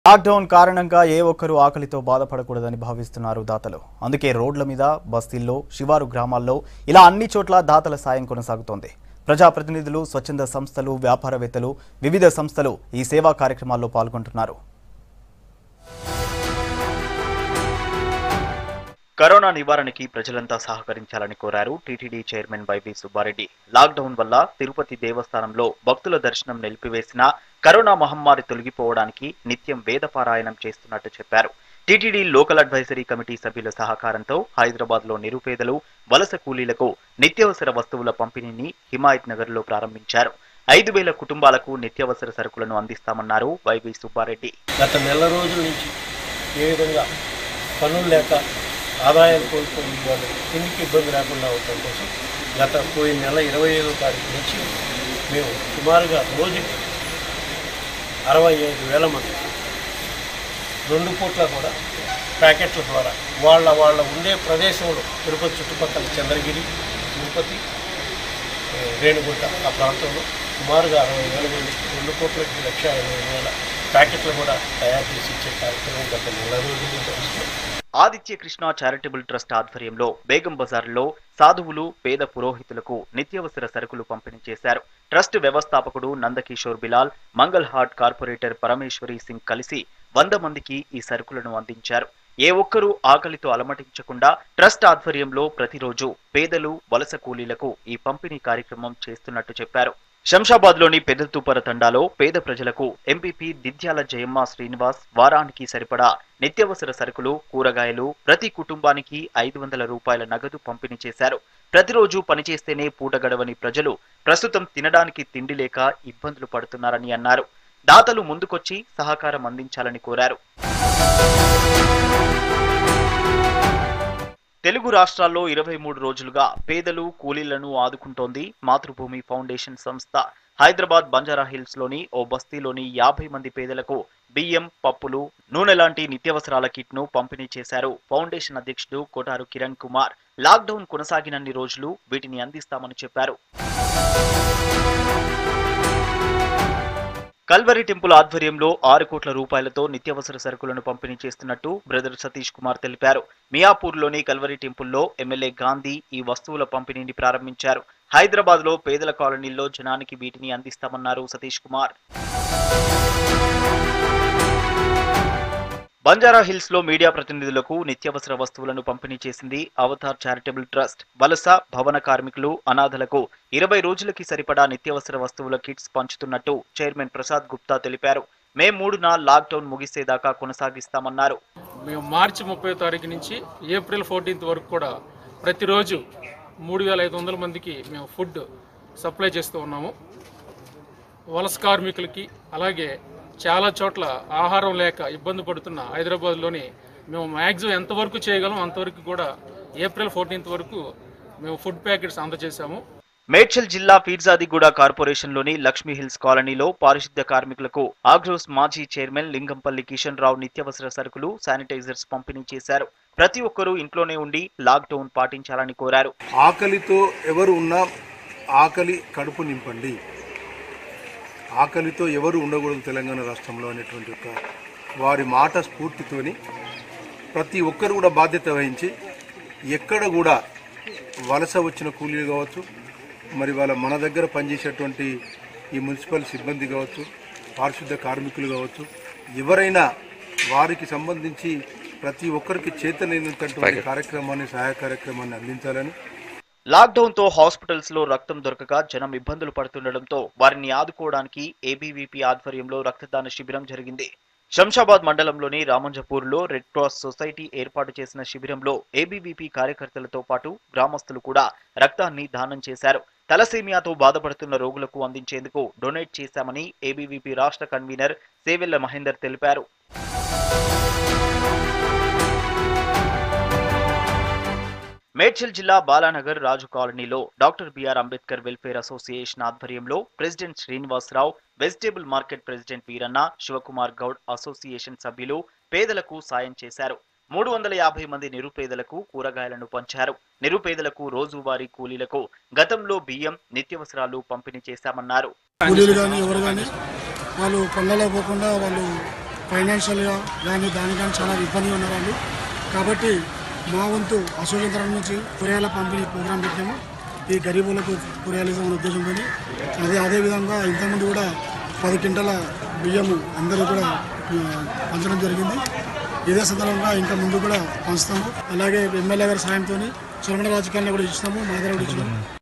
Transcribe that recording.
Lockdown కారణంగా ఏ ఒక్కరూ ఆకలితో బాధపడకూడదని భావిస్తున్నారు దాతలు అందుకే రోడ్ల మీద బస్తీల్లో శివారు గ్రామాల్లో ఇలా అన్ని చోట్ల దాతల సాయం కొనసాగుతోంది ప్రజాప్రతినిధులు స్వచ్ఛంద సంస్థలు వ్యాపారవేత్తలు వివిధ సంస్థలు ఈ సేవా కార్యక్రమాల్లో పాల్గొంటున్నారు కరోనా నివారణకి ప్రజలంతా సహకరించాలని కోరారు TTD chairman YV Subbareddy lockdown వల్ల తిరుపతి దేవస్థానంలో భక్తుల దర్శనం నిలిపివేసిన కరోనా మహమ్మారి తొలగిపోవడానికి నిత్యం వేద పారాయణం చేస్తున్నట్టు చెప్పారు టీటీడీ లోకల్ అడ్వైజరీ కమిటీ సభ్యుల సహకారంతో హైదరాబాద్ లో నిరుపేదలు వలస కూలీలకు నిత్యావసర వస్తువుల పంపిణీని హిమాయత్ నగర్ లో ప్రారంభించారు ఐదు వేల కుటుంబాలకు నిత్యావసర సరుకులను అందిస్తామన్నారు వైవి సుబ్బారెడ్డి గత నెల రోజుల నుంచి ఏ విధంగా పనులు లేక ఆదాయం కోల్పోయి వాళ్ళు తిండికి ఇబ్బంది లేకుండా ఉండటం కోసం గత పోయిన నెల ఇరవై ఐదో తారీఖు నుంచి మేము సుమారుగా రోజుకి అరవై ఐదు వేల మంది రెండు పూట్ల కూడా ప్యాకెట్ల ద్వారా వాళ్ళ వాళ్ళ ఉండే ప్రదేశంలో తిరుపతి చుట్టుపక్కల చంద్రగిరి తిరుపతి ఏ, రేణిగుంట ఆ ప్రాంతంలో సుమారుగా అరవై వేల మంది రెండు కోట్లకి లక్ష ఇరవై వేల ప్యాకెట్లు కూడా తయారు చేసి ఇచ్చే కార్యక్రమం గత నెల రోజుల నుంచి జరుగుతుంది. ఆదిత్య కృష్ణ చారిటబుల్ ట్రస్ట్ ఆధ్వర్యంలో బేగం బజార్లో సాధువులు పేద పురోహితులకు నిత్యావసర సరుకులు పంపిణీ చేశారు ట్రస్ట్ వ్యవస్థాపకుడు నందకిషోర్ బిలాల్ మంగళ్ హాట్ కార్పొరేటర్ పరమేశ్వరి సింగ్ కలిసి వంద మందికి ఈ సరుకులను అందించారు ఏ ఒక్కరూ ఆకలితో అలమటించకుండా ట్రస్ట్ ఆధ్వర్యంలో ప్రతిరోజు పేదలు వలస కూలీలకు ఈ పంపిణీ కార్యక్రమం చేస్తున్నట్టు చెప్పారు శంషాబాద్ లోని పెద్దతూపర తండాలో పేద ప్రజలకు ఎంపీపీ దిద్యాల జయమ్మ శ్రీనివాస్ వారానికి సరిపడా నిత్యావసర సరుకులు కూరగాయలు ప్రతి కుటుంబానికి ఐదు వందల రూపాయల నగదు పంపిణీ చేశారు ప్రతిరోజు పనిచేస్తేనే పూట గడవని ప్రజలు ప్రస్తుతం తినడానికి తిండి లేక ఇబ్బందులు పడుతున్నారని అన్నారు దాతలు ముందుకొచ్చి సహకారం అందించాలని కోరారు తెలుగు రాష్ట్రాల్లో ఇరవై మూడు రోజులుగా పేదలు కూలీలను ఆదుకుంటోంది మాతృభూమి ఫౌండేషన్ సంస్థ హైదరాబాద్ బంజారా హిల్స్ లోని ఓ బస్తీలోని యాభై మంది పేదలకు బియ్యం పప్పులు నూనె లాంటి నిత్యావసరాల కిట్ ను పంపిణీ చేశారు ఫౌండేషన్ అధ్యక్షుడు కోటారు కిరణ్ కుమార్ లాక్డౌన్ కొనసాగినన్ని రోజులు వీటిని అందిస్తామని చెప్పారు కల్వరి టెంపుల్ ఆధ్వర్యంలో ఆరు కోట్ల రూపాయలతో నిత్యావసర సరుకులను పంపిణీ చేస్తున్నట్టు బ్రదర్ సతీష్ కుమార్ తెలిపారు మియాపూర్లోని కల్వరి టెంపుల్లో ఎమ్మెల్యే గాంధీ ఈ వస్తువుల పంపిణీని ప్రారంభించారు హైదరాబాద్ లో పేదల కాలనీల్లో జనానికి వీటిని అందిస్తామన్నారు సతీష్ కుమార్ బంజారా హిల్స్ లో మీడియా ప్రతినిధులకు నిత్యావసర వస్తువులను పంపిణీ చేసింది అవతార్ చారిటబుల్ ట్రస్ట్ వలస భవన కార్మికులు అనాథలకు ఇరవై రోజులకి సరిపడా నిత్యావసర వస్తువుల కిట్స్ పంచుతున్నట్టు చైర్మన్ ప్రసాద్ గుప్తా తెలిపారు మే మూడున లాక్డౌన్ ముగిసేదాకా కొనసాగిస్తామన్నారు మేము మార్చి ముప్పై తారీఖు నుంచి ఏప్రిల్ ఫోర్టీన్త్ వరకు కూడా ప్రతిరోజు మూడు వేల ఐదు వందల మందికి మేము ఫుడ్ సప్లై చేస్తూ ఉన్నాము వలస కార్మికులకి అలాగే చాలా చోట్ల ఆహారం లేక ఇబ్బంది పడుతున్న హైదరాబాద్లోని మేము మ్యాక్సిమం ఎంతవరకు చేయగలం అంతవరకు కూడా ఏప్రిల్ ఫోర్టీన్త్ వరకు మేము ఫుడ్ ప్యాకెట్స్ అందజేశాము మేడ్చల్ జిల్లా ఫీర్జాదిగూడ కార్పొరేషన్లోని లక్ష్మీ హిల్స్ కాలనీలో పారిశుద్ధ్య కార్మికులకు ఆగ్రోస్ మాజీ చైర్మన్ లింగంపల్లి కిషన్ రావు నిత్యావసర సరుకులు శానిటైజర్స్ పంపిణీ చేశారు ప్రతి ఒక్కరూ ఇంట్లోనే ఉండి లాక్డౌన్ పాటించాలని కోరారు ఆకలితో ఎవరు ఉన్నా ఆకలి కడుపు నింపండి ఆకలితో ఎవరు ఉండకూడదు తెలంగాణ రాష్ట్రంలో అనేటువంటి ఒక వారి మాట స్ఫూర్తితోని ప్రతి ఒక్కరు కూడా బాధ్యత వహించి ఎక్కడ కూడా వలస వచ్చిన కూలీలు కావచ్చు మరి వాళ్ళ మన దగ్గర పనిచేసేటువంటి ఈ మున్సిపల్ సిబ్బంది కావచ్చు పారిశుద్ధ కార్మికులు కావచ్చు ఎవరైనా వారికి సంబంధించి ప్రతి ఒక్కరికి చేతనైనటువంటి కార్యక్రమాన్ని సహాయ కార్యక్రమాన్ని అందించాలని లాక్డౌన్ తో హాస్పిటల్స్ లో రక్తం దొరకక జనం ఇబ్బందులు పడుతుండటంతో వారిని ఆదుకోవడానికి ఏబీవీపీ ఆధ్వర్యంలో రక్తదాన శిబిరం జరిగింది శంషాబాద్ మండలంలోని రామంజపూర్ లో రెడ్ క్రాస్ సొసైటీ ఏర్పాటు చేసిన శిబిరంలో ఏబీవీపీ కార్యకర్తలతో పాటు గ్రామస్తులు కూడా రక్తాన్ని దానం చేశారు తలసేమియాతో బాధపడుతున్న రోగులకు అందించేందుకు డొనేట్ చేశామని ఏబీవీపీ రాష్ట్ర కన్వీనర్ సేవెళ్ల మహేందర్ తెలిపారు మేడ్చల్ జిల్లా బాలానగర్ రాజు కాలనీలో doctor BR Ambedkar welfare association ఆధ్వర్యంలో president Srinivasarao vegetable market president Veeranna Shivakumar Goud association సభ్యులు పేదలకు సాయం చేశారు మూడు వందల యాభై మంది నిరుపేదలకు కూరగాయలను పంచారు నిరుపేదలకు రోజువారీ కూలీలకు గతంలో బియ్యం నిత్యావసరాలు పంపిణీ చేశామన్నారు కూలీలు కానీ ఎవరు కానీ వాళ్ళు పనులలో పోకుండా వాళ్ళు ఫైనాన్షియల్గా కానీ దాని కానీ చాలా ఇబ్బందిగా ఉన్నారండి కాబట్టి మా వంతు అశోక్ తరఫు నుంచి కూరగాయల పంపిణీ ప్రోగ్రాం పెట్టాము ఈ గరీబులకు కూరగాయలు ఇవ్వాలనే ఉద్దేశంతో అదే అదేవిధంగా ఇంతకుముందు కూడా పది క్వింటల బియ్యము అందరూ కూడా ఆ, పంచడం జరిగింది ఇదే సందర్భంగా ఇంకా ముందు కూడా పంచుతాము అలాగే ఎమ్మెల్యే గారి సాయంతో చొరమణ రాజకీయాన్ని కూడా ఇచ్చినాము మా దగ్గర కూడా ఇచ్చినాము